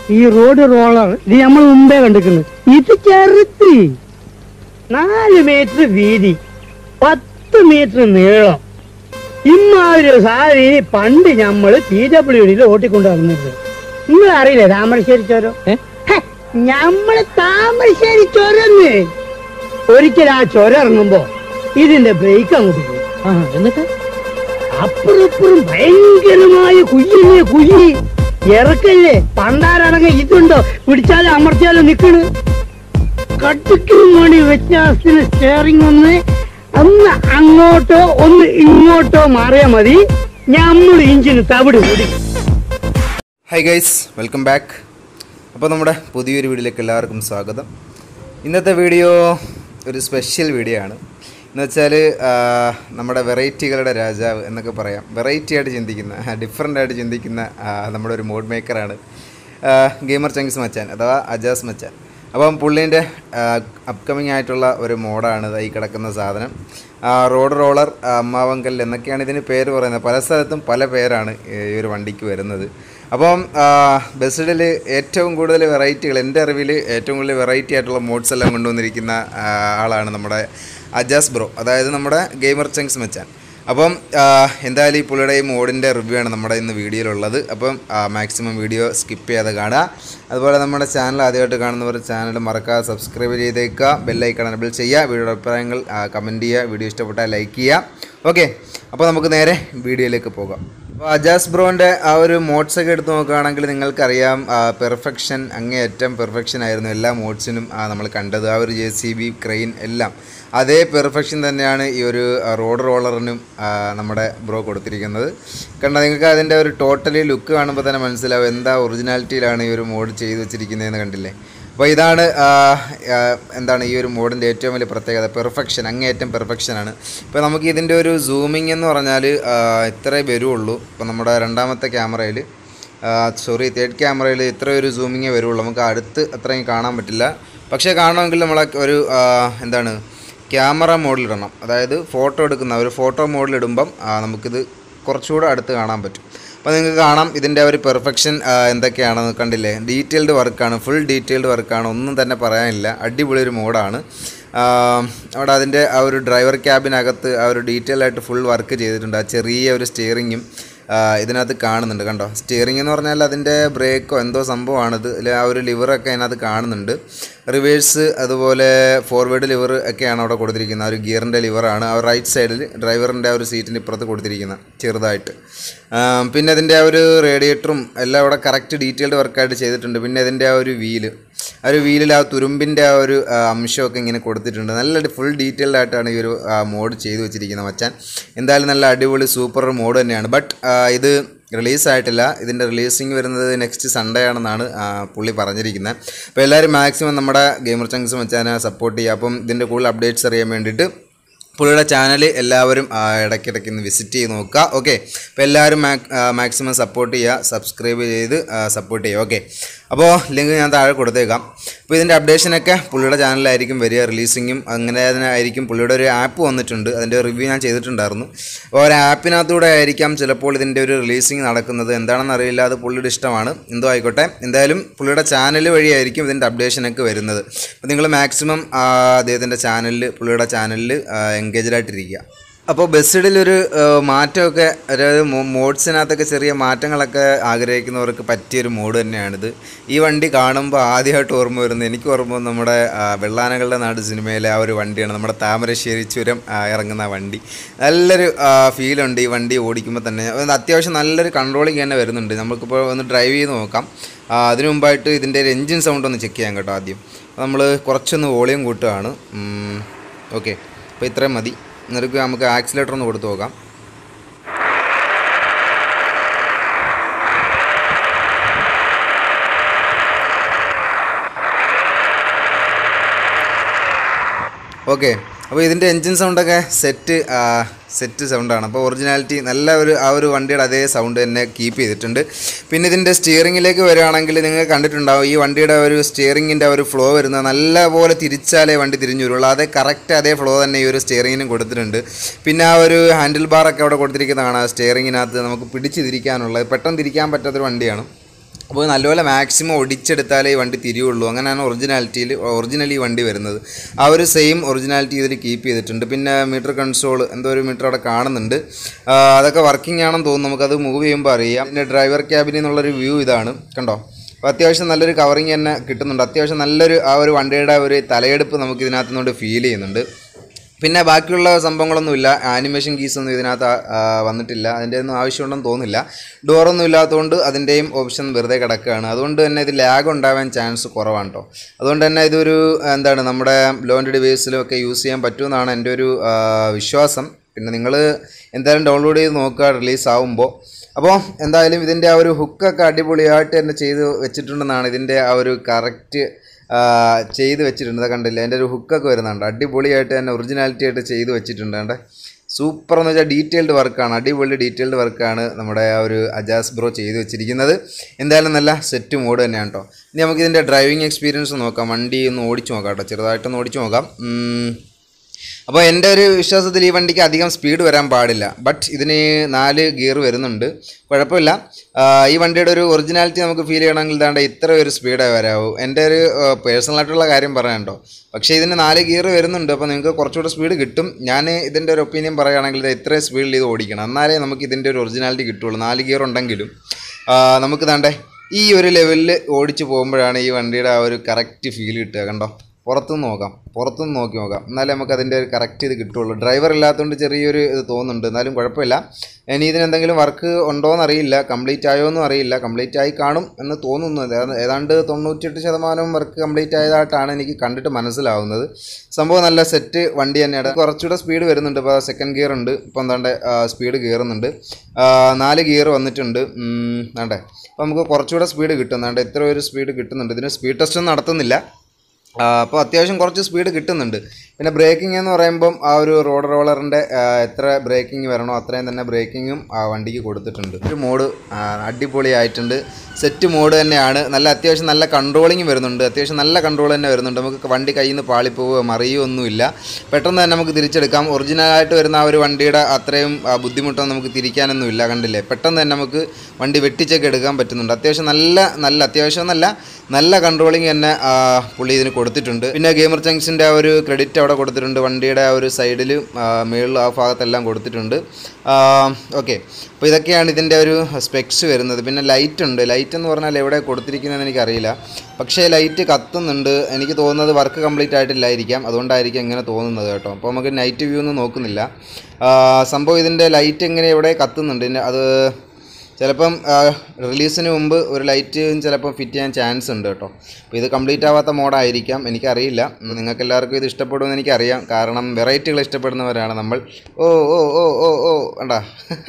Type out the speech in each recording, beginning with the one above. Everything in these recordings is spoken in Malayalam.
ഈ റോഡ് റോളർ ഇത് നമ്മൾ മുമ്പേ കണ്ടിരിക്കുന്നു ഇത് ചെറുത്ത് നാല് മീറ്റർ വീതി പത്ത് മീറ്റർ നീളം ഇമ്മാതിരി സാധനം പണ്ട് നമ്മള് പി ഡബ്ല്യു ഡിയിൽ ഓട്ടിക്കൊണ്ട് വന്നത് നിങ്ങൾ അറിയില്ലേ താമരശ്ശേരി ചോരം ഹെ, ഞമ്മള് താമരശ്ശേരി ചൊരന്ന് ഒരിക്കൽ ആ ചൊരം ഇറങ്ങുമ്പോ ഇതിന്റെ ബ്രേക്ക് അങ്ങോട്ട് പോയി ആ എന്നിട്ട് അപ്പുറം ഇപ്പുറം ഭയങ്കരമായ കുയ്യല്ലേ കുയ്യി ഇറക്കല്ലേ പണ്ടാരടങ്ങ ഇതുണ്ടോ പിടിച്ചാലും അമർത്തിയാലും നിക്കണ് കട്ടിക്കും മണി വ്യത്യാസത്തിന് സ്റ്റിയറിംഗ് ഒന്ന് ഒന്ന് അങ്ങോട്ടോ ഒന്ന് ഇങ്ങോട്ടോ മാറിയാ മതി നമ്മൾ ഇഞ്ചിന് തവിട് കൂടി ഹായ് ഗൈസ് വെൽക്കം ബാക്ക് അപ്പോൾ നമ്മുടെ പുതിയൊരു വീഡിയോയിലേക്ക് എല്ലാവർക്കും സ്വാഗതം ഇന്നത്തെ വീഡിയോ ഒരു സ്പെഷ്യൽ വീഡിയോ ആണ് എന്ന് വെച്ചാൽ നമ്മുടെ വെറൈറ്റികളുടെ രാജാവ് എന്നൊക്കെ പറയാം വെറൈറ്റി ആയിട്ട് ചിന്തിക്കുന്ന ഡിഫറെൻ്റ് ആയിട്ട് ചിന്തിക്കുന്ന ആ, നമ്മുടെ ഒരു മോഡ് മേക്കറാണ് ഗെയിമർ ചങ്സ് മച്ചാൻ അഥവാ അജാസ് മച്ചാൻ അപ്പം പുള്ളീൻ്റെ അപ്കമിങ് ആയിട്ടുള്ള ഒരു മോഡാണ് ദാ ഈ കിടക്കുന്ന സാധനം ആ, റോഡ് റോളർ ആ, അമ്മാവങ്കൽ എന്നൊക്കെയാണ് ഇതിന് പേര് പറയുന്നത് പല സ്ഥലത്തും പല പേരാണ് ഈ ഒരു വണ്ടിക്ക് വരുന്നത് അപ്പം ബസ്സിഡിൽ ഏറ്റവും കൂടുതൽ വെറൈറ്റികൾ എൻ്റെ അറിവിൽ ഏറ്റവും കൂടുതൽ വെറൈറ്റി ആയിട്ടുള്ള മോഡ്സ് എല്ലാം കൊണ്ടുവന്നിരിക്കുന്ന ആ, ആളാണ് നമ്മുടെ അജാസ് ബ്രോ അതായത് നമ്മുടെ ഗെയിമർ ചങ്സ് മച്ചാൻ അപ്പം ആ, എന്തായാലും ഈ പുള്ളിയുടെ ഈ മോഡിൻ്റെ റിവ്യൂ ആണ് നമ്മുടെ ഇന്ന് വീഡിയോയിലുള്ളത് അപ്പം മാക്സിമം വീഡിയോ സ്കിപ്പ് ചെയ്യാതെ കാണുക അതുപോലെ നമ്മുടെ ചാനൽ ആദ്യമായിട്ട് കാണുന്നവർ ചാനൽ മറക്കാതെ സബ്സ്ക്രൈബ് ചെയ്തേക്കുക ബെല്ലൈക്കൺ എനബിൾ ചെയ്യുക വീഡിയോയുടെ അഭിപ്രായങ്ങൾ കമൻറ്റ് ചെയ്യുക വീഡിയോ ഇഷ്ടപ്പെട്ടാൽ ലൈക്ക് ചെയ്യുക ഓക്കെ അപ്പോൾ നമുക്ക് നേരെ വീഡിയോയിലേക്ക് പോകാം അപ്പോൾ അജാസ് ബ്രോൻ്റെ ആ ഒരു മോഡ്സ് ഒക്കെ എടുത്ത് നോക്കുകയാണെങ്കിൽ നിങ്ങൾക്കറിയാം പെർഫെക്ഷൻ അങ്ങേയറ്റം പെർഫെക്ഷൻ ആയിരുന്നു എല്ലാ മോഡ്സിനും നമ്മൾ കണ്ടത് ആ ഒരു ജെ സി ബി ക്രെയിൻ എല്ലാം അതേ പെർഫെക്ഷൻ തന്നെയാണ് ഈ ഒരു ആ, റോഡ് റോളറിനും ആ, നമ്മുടെ ബ്രോ കൊടുത്തിരിക്കുന്നത് കണ്ട നിങ്ങൾക്ക് അതിൻ്റെ ഒരു ടോട്ടലി ലുക്ക് കാണുമ്പോൾ തന്നെ മനസ്സിലാവും എന്താ ഒറിജിനാലിറ്റിയിലാണ് ഈ ഒരു മോഡ് ചെയ്ത് വെച്ചിരിക്കുന്നതെന്ന് കണ്ടില്ലേ അപ്പോൾ ഇതാണ് ആ, ആ, എന്താണ് ഈ ഒരു മോഡിൻ്റെ ഏറ്റവും വലിയ പ്രത്യേകത പെർഫെക്ഷൻ അങ്ങേയറ്റം പെർഫെക്ഷനാണ് ഇപ്പോൾ നമുക്ക് ഇതിൻ്റെ ഒരു സൂമിംഗ് എന്ന് പറഞ്ഞാൽ ആ, ഇത്രേ വരുള്ളൂ ഇപ്പോൾ നമ്മുടെ രണ്ടാമത്തെ ക്യാമറയിൽ സോറി തേർഡ് ക്യാമറയിൽ ഇത്ര ഒരു സൂമിങ്ങേ വരുള്ളൂ നമുക്ക് അടുത്ത് അത്രയും കാണാൻ പറ്റില്ല പക്ഷേ കാണണമെങ്കിൽ നമ്മളെ ഒരു ആ, എന്താണ് ക്യാമറ മോഡിലിടണം അതായത് ഫോട്ടോ എടുക്കുന്ന ഒരു ഫോട്ടോ മോഡിലിടുമ്പം ആ, നമുക്കിത് കുറച്ചുകൂടെ അടുത്ത് കാണാൻ പറ്റും അപ്പോൾ നിങ്ങൾക്ക് കാണാം ഇതിൻ്റെ ഒരു പെർഫെക്ഷൻ എന്തൊക്കെയാണെന്ന് കണ്ടില്ലേ ഡീറ്റെയിൽഡ് വർക്കാണ് ഫുൾ ഡീറ്റെയിൽഡ് വർക്കാണ് ഒന്നും തന്നെ പറയാനില്ല അടിപൊളി ഒരു മോഡാണ് അവിടെ അതിൻ്റെ ആ ഒരു ഡ്രൈവർ ക്യാബിനകത്ത് ആ ഒരു ഡീറ്റെയിൽ ആയിട്ട് ഫുൾ വർക്ക് ചെയ്തിട്ടുണ്ട് ആ ചെറിയ ഒരു സ്റ്റിയറിങ്ങും ഇതിനകത്ത് കാണുന്നുണ്ട് കണ്ടോ സ്റ്റിയറിംഗ് എന്ന് പറഞ്ഞാൽ അതിൻ്റെ ബ്രേക്കോ എന്തോ സംഭവമാണിത് അല്ലെ ആ ഒരു ലിവറൊക്കെ അതിനകത്ത് കാണുന്നുണ്ട് റിവേഴ്സ് അതുപോലെ ഫോർവേഡ് ലിവർ ഒക്കെയാണ് അവിടെ കൊടുത്തിരിക്കുന്നത് ആ ഒരു ഗിയറിൻ്റെ ലിവറാണ് ആ റൈറ്റ് സൈഡിൽ ഡ്രൈവറിൻ്റെ ആ ഒരു സീറ്റിൻ്റെ ഇപ്പുറത്ത് കൊടുത്തിരിക്കുന്നത് ചെറുതായിട്ട് ആ, പിന്നെ അതിൻ്റെ ആ ഒരു റേഡിയേറ്ററും എല്ലാം അവിടെ കറക്റ്റ് ഡീറ്റെയിൽഡ് വർക്കായിട്ട് ചെയ്തിട്ടുണ്ട് പിന്നെ അതിൻ്റെ ആ ഒരു വീല് ആ ഒരു വീലിൽ ആ തുരുമ്പിൻ്റെ ആ ഒരു ആ, അംശമൊക്കെ ഇങ്ങനെ കൊടുത്തിട്ടുണ്ട് നല്ല ഫുൾ ഡീറ്റെയിൽഡ് ആയിട്ടാണ് ഈ ഒരു മോഡ് ചെയ്തു വെച്ചിരിക്കുന്നത് മച്ചാൻ എന്തായാലും നല്ല അടിപൊളി സൂപ്പർ മോഡ് തന്നെയാണ് ബട്ട് ഇത് റിലീസായിട്ടില്ല ഇതിൻ്റെ റിലീസിങ് വരുന്നത് നെക്സ്റ്റ് സൺഡേ ആണെന്നാണ് ആ, പുള്ളി പറഞ്ഞിരിക്കുന്നത് അപ്പോൾ എല്ലാവരും മാക്സിമം നമ്മുടെ ഗെയിമർ ചങ്സ് മച്ചാനെ സപ്പോർട്ട് ചെയ്യുക അപ്പം ഇതിൻ്റെ കൂടുതൽ അപ്ഡേറ്റ്സ് അറിയാൻ വേണ്ടിയിട്ട് പുള്ളിയുടെ ചാനൽ എല്ലാവരും ആ, ഇടയ്ക്കിടയ്ക്ക് ഒന്ന് വിസിറ്റ് ചെയ്ത് നോക്കുക ഓക്കെ അപ്പോൾ എല്ലാവരും മാക്സിമം സപ്പോർട്ട് ചെയ്യുക സബ്സ്ക്രൈബ് ചെയ്ത് സപ്പോർട്ട് ചെയ്യുക ഓക്കെ അപ്പോൾ ലിങ്ക് ഞാൻ താഴെ കൊടുത്തേക്കാം അപ്പോൾ ഇതിൻ്റെ അപ്ഡേഷനൊക്കെ പുള്ളിയുടെ ചാനലിലായിരിക്കും വരിക റിലീസിങ്ങും അങ്ങനെ തന്നെ ആയിരിക്കും പുള്ളിയുടെ ഒരു ആപ്പ് വന്നിട്ടുണ്ട് അതിൻ്റെ റിവ്യൂ ഞാൻ ചെയ്തിട്ടുണ്ടായിരുന്നു അപ്പോൾ ഒരു ആപ്പിനകത്തൂടെ ആയിരിക്കാം ചിലപ്പോൾ ഇതിൻ്റെ ഒരു റിലീസിങ് നടക്കുന്നത് എന്താണെന്ന് അറിയില്ല അത് പുള്ളിയുടെ ഇഷ്ടമാണ് എന്തോ ആയിക്കോട്ടെ എന്തായാലും പുള്ളിയുടെ ചാനൽ വഴിയായിരിക്കും ഇതിൻ്റെ അപ്ഡേഷനൊക്കെ വരുന്നത് അപ്പോൾ നിങ്ങൾ മാക്സിമം അദ്ദേഹത്തിൻ്റെ ചാനലിൽ പുള്ളിയുടെ ചാനലിൽ എൻഗേജ്ഡ് ആയിട്ടിരിക്കുക അപ്പോൾ ബസ്സിഡിൽ ഒരു ആ, മാറ്റമൊക്കെ അതായത് മോ- മോഡ്സിനകത്തൊക്കെ ചെറിയ മാറ്റങ്ങളൊക്കെ ആഗ്രഹിക്കുന്നവർക്ക് പറ്റിയൊരു മോഡ് തന്നെയാണിത് ഈ വണ്ടി കാണുമ്പോൾ ആദ്യമായിട്ട് ഓർമ്മ വരുന്നത് എനിക്ക് ഓർമ്മ വന്നത് നമ്മുടെ ആ, വെള്ളാനകളുടെ നാട് സിനിമയിലെ ആ ഒരു വണ്ടിയാണ് നമ്മുടെ താമരശ്ശേരി ചുരം ആ, ഇറങ്ങുന്ന ആ വണ്ടി നല്ലൊരു ഫീലുണ്ട് ഈ വണ്ടി ഓടിക്കുമ്പോൾ തന്നെ അത് അത്യാവശ്യം നല്ലൊരു കൺട്രോളിങ് തന്നെ വരുന്നുണ്ട് നമുക്കിപ്പോൾ ഒന്ന് ഡ്രൈവ് ചെയ്ത് നോക്കാം ആ, അതിനു മുമ്പായിട്ട് ഇതിൻ്റെ ഒരു എൻജിൻ സൗണ്ട് ഒന്ന് ചെക്ക് ചെയ്യാം കേട്ടോ ആദ്യം നമ്മൾ കുറച്ചൊന്ന് വോളിയം കൂട്ടുകയാണ് ഓക്കെ അപ്പോൾ ഇത്രയും മതി എന്നിട്ട് നമുക്ക് ആക്സിലേറ്റർ ഒന്ന് കൊടുത്തു നോക്കാം ഓക്കെ അപ്പോൾ ഇതിൻ്റെ എൻജിൻ സൗണ്ടൊക്കെ സെറ്റ് സെറ്റ് സൗണ്ടാണ് അപ്പോൾ ഒറിജിനാലിറ്റി നല്ല ഒരു ആ ഒരു വണ്ടിയുടെ അതേ സൗണ്ട് തന്നെ കീപ്പ് ചെയ്തിട്ടുണ്ട് പിന്നെ ഇതിൻ്റെ സ്റ്റിയറിങ്ങിലേക്ക് വരികയാണെങ്കിൽ നിങ്ങൾ കണ്ടിട്ടുണ്ടാവും ഈ വണ്ടിയുടെ ഒരു സ്റ്റിയറിങ്ങിൻ്റെ ഒരു ഫ്ലോ വരുന്നത് നല്ലപോലെ തിരിച്ചാലേ വണ്ടി തിരിഞ്ഞു വരുള്ളൂ അതേ കറക്റ്റ് അതേ ഫ്ലോ തന്നെ ഈ ഒരു സ്റ്റിയറിങ്ങിനും കൊടുത്തിട്ടുണ്ട് പിന്നെ ആ ഒരു ഹാൻഡിൽ ബാറൊക്കെ അവിടെ കൊടുത്തിരിക്കുന്നതാണ് ആ സ്റ്റിയറിങ്ങിനകത്ത് നമുക്ക് പിടിച്ച് തിരിക്കാനുള്ളത് പെട്ടെന്ന് തിരിക്കാൻ പറ്റാത്തൊരു വണ്ടിയാണ് അപ്പോൾ നല്ലപോലെ മാക്സിമം ഒടിച്ചെടുത്താലേ ഈ വണ്ടി തിരിയുള്ളൂ അങ്ങനെയാണ് ഒറിജിനാലിറ്റിയിൽ ഒറിജിനൽ ഈ വണ്ടി വരുന്നത് ആ ഒരു സെയിം ഒറിജിനാലിറ്റി ഇതിൽ കീപ്പ് ചെയ്തിട്ടുണ്ട് പിന്നെ മീറ്റർ കൺസോൾ എന്തോ ഒരു മീറ്റർ അവിടെ കാണുന്നുണ്ട് ആ, അതൊക്കെ വർക്കിംഗ് ആണെന്ന് തോന്നുന്നു നമുക്കത് മൂവ് ചെയ്യുമ്പോൾ അറിയാം പിന്നെ ഡ്രൈവർ ക്യാബിനിൽ നിന്നുള്ളൊരു വ്യൂ ഇതാണ് കണ്ടോ അപ്പോൾ അത്യാവശ്യം നല്ലൊരു കവറിങ് തന്നെ കിട്ടുന്നുണ്ട് അത്യാവശ്യം നല്ലൊരു ആ ഒരു വണ്ടിയുടെ ഒരു തലയെടുപ്പ് നമുക്ക് ഇതിനകത്ത് നിന്നുകൊണ്ട് ഫീൽ ചെയ്യുന്നുണ്ട് പിന്നെ ബാക്കിയുള്ള സംഭവങ്ങളൊന്നുമില്ല ആനിമേഷൻ കീസ് ഒന്നും ഇതിനകത്ത് ആ- ആ, വന്നിട്ടില്ല അതിൻ്റെ ഒന്നും ആവശ്യമുണ്ടെന്ന് തോന്നുന്നില്ല ഡോറൊന്നും ഇല്ലാത്തതുകൊണ്ട് അതിൻ്റെയും ഓപ്ഷൻ വെറുതെ കിടക്കുകയാണ് അതുകൊണ്ട് തന്നെ ഇത് ലാഗ് ഉണ്ടാവാൻ ചാൻസ് കുറവാണ് കേട്ടോ അതുകൊണ്ട് തന്നെ ഇതൊരു എന്താണ് നമ്മുടെ ലോൻ്റെ ഡിവൈസിലും ഒക്കെ യൂസ് ചെയ്യാൻ പറ്റുമെന്നാണ് എൻ്റെ ഒരു ആ, വിശ്വാസം പിന്നെ നിങ്ങൾ എന്തായാലും ഡൗൺലോഡ് ചെയ്ത് നോക്കുക റിലീസ് ആവുമ്പോൾ അപ്പോൾ എന്തായാലും ഇതിൻ്റെ ആ ഒരു ഹുക്കൊക്കെ അടിപൊളിയായിട്ട് തന്നെ ചെയ്ത് വെച്ചിട്ടുണ്ടെന്നാണ് ഇതിൻ്റെ ആ ഒരു കറക്റ്റ് ചെയ്ത് വെച്ചിട്ടുണ്ട് ഇത് കണ്ടില്ല അതിൻ്റെ ഒരു ഹുക്കൊക്കെ വരുന്നുണ്ട് അടിപൊളിയായിട്ട് തന്നെ ഒറിജിനാലിറ്റി ആയിട്ട് ചെയ്ത് വെച്ചിട്ടുണ്ട് കണ്ടേ സൂപ്പർ എന്ന് വെച്ചാൽ ഡീറ്റെയിൽഡ് വർക്കാണ് അടിപൊളി ഡീറ്റെയിൽഡ് വർക്കാണ് നമ്മുടെ ആ ഒരു അജാസ് ബ്രോ ചെയ്ത് വെച്ചിരിക്കുന്നത് എന്തായാലും നല്ല സെറ്റ് മോഡ് തന്നെയാണ് കേട്ടോ ഇനി നമുക്ക് ഇതിൻ്റെ ഡ്രൈവിംഗ് എക്സ്പീരിയൻസ് നോക്കാം വണ്ടി ഒന്ന് ഓടിച്ചു നോക്കാം കേട്ടോ ചെറുതായിട്ടൊന്ന് ഓടിച്ചു നോക്കാം ഉം. അപ്പോൾ എൻ്റെ ഒരു വിശ്വാസത്തിൽ ഈ വണ്ടിക്ക് അധികം സ്പീഡ് വരാൻ പാടില്ല ബട്ട് ഇതിന് നാല് ഗിയർ വരുന്നുണ്ട് കുഴപ്പമില്ല ആ, ഈ വണ്ടിയുടെ ഒരു ഒറിജിനാലിറ്റി നമുക്ക് ഫീൽ ചെയ്യണമെങ്കിൽ ഇതാണ്ട് ഇത്ര ഒരു സ്പീഡേ വരാവൂ എൻ്റെ ഒരു പേഴ്സണലായിട്ടുള്ള കാര്യം പറയാനുണ്ടോ പക്ഷേ ഇതിന് നാല് ഗിയർ വരുന്നുണ്ട് അപ്പോൾ നിങ്ങൾക്ക് കുറച്ചുകൂടെ സ്പീഡ് കിട്ടും ഞാൻ ഇതിൻ്റെ ഒരു ഒപ്പീനിയൻ പറയുകയാണെങ്കിൽ ഇത് ഇത്രയും സ്പീഡിൽ ഇത് ഓടിക്കണം എന്നാലേ നമുക്ക് ഇതിൻ്റെ ഒരു ഒറിജിനാലിറ്റി കിട്ടുള്ളൂ നാല് ഗിയർ ഉണ്ടെങ്കിലും ആ, നമുക്ക് ദാണ്ടേ ഈ ഒരു ലെവലിൽ ഓടിച്ച് പോകുമ്പോഴാണ് ഈ വണ്ടിയുടെ ആ ഒരു കറക്റ്റ് ഫീൽ കിട്ടുക കണ്ടോ പുറത്തുനിന്ന് നോക്കാം പുറത്തുനിന്ന് നോക്കി നോക്കാം എന്നാലേ നമുക്ക് അതിൻ്റെ ഒരു കറക്റ്റ് ഇത് കിട്ടുള്ളൂ ഡ്രൈവർ ഇല്ലാത്തതുകൊണ്ട് ചെറിയൊരു ഇത് തോന്നുന്നുണ്ട് എന്നാലും കുഴപ്പമില്ല ഇനി ഇതിന് എന്തെങ്കിലും വർക്ക് ഉണ്ടോ എന്നറിയില്ല കംപ്ലീറ്റ് ആയോ എന്നും അറിയില്ല കംപ്ലീറ്റ് ആയി കാണും എന്ന് തോന്നുന്നു ഏതാ- ഏതാണ്ട് തൊണ്ണൂറ്റെട്ട് ശതമാനം വർക്ക് കംപ്ലീറ്റ് ആയതായിട്ടാണ് എനിക്ക് കണ്ടിട്ട് മനസ്സിലാവുന്നത് സംഭവം നല്ല സെറ്റ് വണ്ടി തന്നെയാണ് കുറച്ചുകൂടെ സ്പീഡ് വരുന്നുണ്ട് ഇപ്പോൾ സെക്കൻഡ് ഗിയർ ഉണ്ട് ഇപ്പോൾ എന്താണ്ട് സ്പീഡ് കയറുന്നുണ്ട് ആ, നാല് ഗിയർ വന്നിട്ടുണ്ട് ഉം, വേണ്ടേ അപ്പോൾ നമുക്ക് കുറച്ചുകൂടെ സ്പീഡ് കിട്ടും എന്താണ്ട് ഇത്ര ഒരു സ്പീഡ് കിട്ടുന്നുണ്ട് ഇതിന് സ്പീഡ് ടെസ്റ്റ് ഒന്നും നടത്തുന്നില്ല അപ്പോൾ അത്യാവശ്യം കുറച്ച് സ്പീഡ് കിട്ടുന്നുണ്ട് പിന്നെ ബ്രേക്കിംഗ് എന്ന് പറയുമ്പം ആ ഒരു റോഡ് റോളറിൻ്റെ എത്ര ബ്രേക്കിംഗ് വരണോ അത്രയും തന്നെ ബ്രേക്കിങ്ങും ആ വണ്ടിക്ക് കൊടുത്തിട്ടുണ്ട് ഒരു മോഡ് അടിപൊളിയായിട്ടുണ്ട് സെറ്റ് മോഡ് തന്നെയാണ് നല്ല അത്യാവശ്യം നല്ല കൺട്രോളിങ് വരുന്നുണ്ട് അത്യാവശ്യം നല്ല കൺട്രോൾ തന്നെ വരുന്നുണ്ട് നമുക്ക് വണ്ടി കയ്യിൽ നിന്ന് പാളിപ്പോവുകയോ മറിയുകയോ ഒന്നുമില്ല പെട്ടെന്ന് തന്നെ നമുക്ക് തിരിച്ചെടുക്കാം ഒറിജിനലായിട്ട് വരുന്ന ആ ഒരു വണ്ടിയുടെ അത്രയും ആ, ബുദ്ധിമുട്ടൊന്നും നമുക്ക് തിരിക്കാനൊന്നുമില്ല കണ്ടില്ലേ പെട്ടെന്ന് തന്നെ നമുക്ക് വണ്ടി വെട്ടിച്ചൊക്കെ എടുക്കാൻ പറ്റുന്നുണ്ട് അത്യാവശ്യം നല്ല നല്ല അത്യാവശ്യം എന്നല്ല നല്ല കൺട്രോളിങ് തന്നെ ആ, പുള്ളി ഇതിന് കൊടുത്തിട്ടുണ്ട് പിന്നെ ഗെയിമർ ജംഗ്ഷൻ്റെ ആ ഒരു ക്രെഡിറ്റ് അവിടെ കൊടുത്തിട്ടുണ്ട് വണ്ടിയുടെ ആ ഒരു സൈഡിൽ മേളിൽ ആ ഭാഗത്തെല്ലാം കൊടുത്തിട്ടുണ്ട് ഓക്കെ അപ്പോൾ ഇതൊക്കെയാണ് ഇതിൻ്റെ ഒരു സ്പെക്സ് വരുന്നത് പിന്നെ ലൈറ്റ് ഉണ്ട് ലൈറ്റ് എന്ന് പറഞ്ഞാൽ എവിടെ കൊടുത്തിരിക്കുന്നതെന്ന് എനിക്കറിയില്ല പക്ഷേ ലൈറ്റ് കത്തുന്നുണ്ട് എനിക്ക് തോന്നുന്നത് വർക്ക് കംപ്ലീറ്റ് ആയിട്ടില്ലായിരിക്കാം അതുകൊണ്ടായിരിക്കും ഇങ്ങനെ തോന്നുന്നത് കേട്ടോ അപ്പോൾ നമുക്ക് നൈറ്റ് വ്യൂ ഒന്നും നോക്കുന്നില്ല ആ, സംഭവം ഇതിൻ്റെ ലൈറ്റ് ഇങ്ങനെ എവിടെ കത്തുന്നുണ്ട് ഇതിൻ്റെ അത് ചിലപ്പം റിലീസിന് മുമ്പ് ഒരു ലൈറ്റ് ചിലപ്പം ഫിറ്റ് ചെയ്യാൻ ചാൻസ് ഉണ്ട് കേട്ടോ അപ്പോൾ ഇത് കംപ്ലീറ്റ് ആവാത്ത മോഡായിരിക്കാം എനിക്കറിയില്ല നിങ്ങൾക്ക് എല്ലാവർക്കും ഇത് ഇഷ്ടപ്പെടുമെന്ന് എനിക്കറിയാം കാരണം വെറൈറ്റികൾ ഇഷ്ടപ്പെടുന്നവരാണ് നമ്മൾ ഓ ഓ ഓ ഓ ഓ കണ്ടാ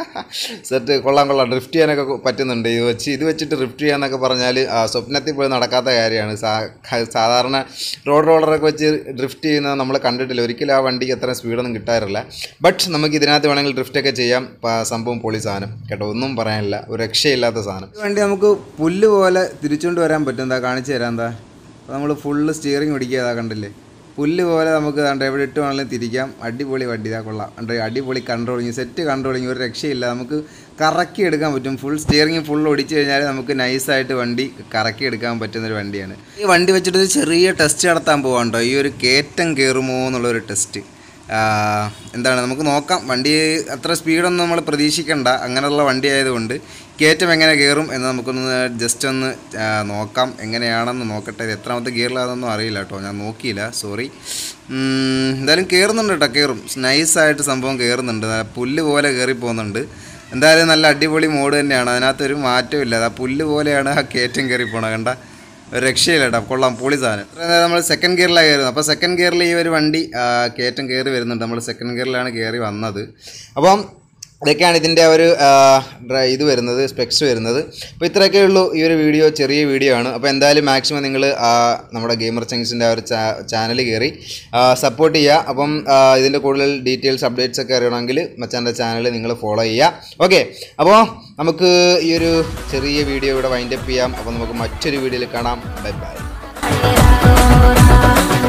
സെറ്റ് കൊള്ളാം കൊള്ളാം ഡ്രിഫ്റ്റ് ചെയ്യാനൊക്കെ കൊ- പറ്റുന്നുണ്ട് ഇത് വെച്ച് ഇത് വെച്ചിട്ട് ഡ്രിഫ്റ്റ് ചെയ്യാന്നൊക്കെ പറഞ്ഞാൽ ആ, സ്വപ്നത്തിൽ പോയി നടക്കാത്ത കാര്യമാണ് സാ- ക- സാധാരണ റോഡ് റോളറൊക്കെ വെച്ച് ഡ്രിഫ്റ്റ് ചെയ്യുന്നത് നമ്മൾ കണ്ടിട്ടില്ല ഒരിക്കലും ആ വണ്ടിക്ക് അത്ര സ്പീഡൊന്നും കിട്ടാറില്ല ബട്ട് നമുക്ക് ഇതിനകത്ത് വേണമെങ്കിൽ ഡ്രിഫ്റ്റൊക്കെ ചെയ്യാം പ- സംഭവം പൊളി സാധനം കേട്ടോ ഒന്നും പറയാനില്ല ഒരു രക്ഷയില്ലാത്ത സാധനം ഈ വണ്ടി നമുക്ക് പുല്ല് പോലെ തിരിച്ചുകൊണ്ട് വരാൻ പറ്റും എന്താ കാണിച്ചു തരാം എന്താ അപ്പോൾ നമ്മൾ ഫുള്ള് സ്റ്റിയറിംഗ് പിടിക്കുക അതാ കണ്ടില്ലേ പുല്ല് പോലെ നമുക്ക് ദാണ്ട് എവിടെ ഇട്ട് വേണമെങ്കിലും തിരിക്കാം അടിപൊളി വണ്ടി ഇതാ കൊള്ളാം ഉണ്ട് അടിപൊളി കൺട്രോളിങ് സെറ്റ് കൺട്രോളിങ് ഒരു രക്ഷയില്ല നമുക്ക് കറക്കി എടുക്കാൻ പറ്റും ഫുൾ സ്റ്റിയറിംഗ് ഫുൾ ഒടിച്ചു കഴിഞ്ഞാൽ നമുക്ക് നൈസായിട്ട് വണ്ടി കറക്കി എടുക്കാൻ പറ്റുന്നൊരു വണ്ടിയാണ് ഈ വണ്ടി വെച്ചിട്ട് ഒരു ചെറിയ ടെസ്റ്റ് നടത്താൻ പോകാണ്ടോ ഈ ഒരു കയറ്റം കയറുമോ എന്നുള്ളൊരു ടെസ്റ്റ് എന്താണ് നമുക്ക് നോക്കാം വണ്ടി അത്ര സ്പീഡൊന്നും നമ്മൾ പ്രതീക്ഷിക്കണ്ട അങ്ങനെയുള്ള വണ്ടി ആയതുകൊണ്ട് കയറ്റം എങ്ങനെ കയറും എന്ന് നമുക്കൊന്ന് ജസ്റ്റ് ഒന്ന് ആ, നോക്കാം എങ്ങനെയാണെന്ന് നോക്കട്ടെ ഇത് എത്രാമത്തെ ഗിയറിലാണെന്നൊന്നും അറിയില്ല കേട്ടോ ഞാൻ നോക്കിയില്ല സോറി എന്തായാലും കയറുന്നുണ്ട് കേട്ടോ കയറും നൈസായിട്ട് സംഭവം കയറുന്നുണ്ട് ആ പുല്ല് പോലെ കയറി പോകുന്നുണ്ട് എന്തായാലും നല്ല അടിപൊളി മോഡ് തന്നെയാണ് അതിനകത്തൊരു മാറ്റമില്ല അത് ആ പുല്ല് പോലെയാണ് ആ കയറ്റം കയറി പോണത് കണ്ട ഒരു രക്ഷയില്ല കേട്ടോ കൊള്ളാം പൊളി സാധനം ഇത്രയും നേരം നമ്മൾ സെക്കൻഡ് ഗിയറിലാണ് കയറുന്നത് അപ്പോൾ സെക്കൻഡ് ഗിയറിൽ ഈ ഒരു വണ്ടി ആ, കയറ്റം കയറി വരുന്നുണ്ട് നമ്മൾ സെക്കൻഡ് ഗിയറിലാണ് കയറി വന്നത് അപ്പം ഇതൊക്കെയാണ് ഇതിൻ്റെ ഒരു ആ, ഡ്ര- ഇത് വരുന്നത് സ്പെക്സ് വരുന്നത് അപ്പോൾ ഇത്രയൊക്കെ ഉള്ളൂ ഈ ഒരു വീഡിയോ ചെറിയ വീഡിയോ ആണ് അപ്പോൾ എന്തായാലും മാക്സിമം നിങ്ങൾ നമ്മുടെ ഗെയിമർ ചങ്സിൻ്റെ ആ ഒരു ചാനൽ കയറി സപ്പോർട്ട് ചെയ്യുക അപ്പം ആ, ഇതിൻ്റെ കൂടുതൽ ഡീറ്റെയിൽസ് അപ്ഡേറ്റ്സ് ഒക്കെ അറിയണമെങ്കിൽ മച്ചാൻ്റെ ചാനൽ നിങ്ങൾ ഫോളോ ചെയ്യുക ഓക്കെ അപ്പോൾ നമുക്ക് ഈ ഒരു ചെറിയ വീഡിയോ ഇവിടെ വൈൻഡപ്പ് ചെയ്യാം അപ്പോൾ നമുക്ക് മറ്റൊരു വീഡിയോയിൽ കാണാം ബൈ ബൈ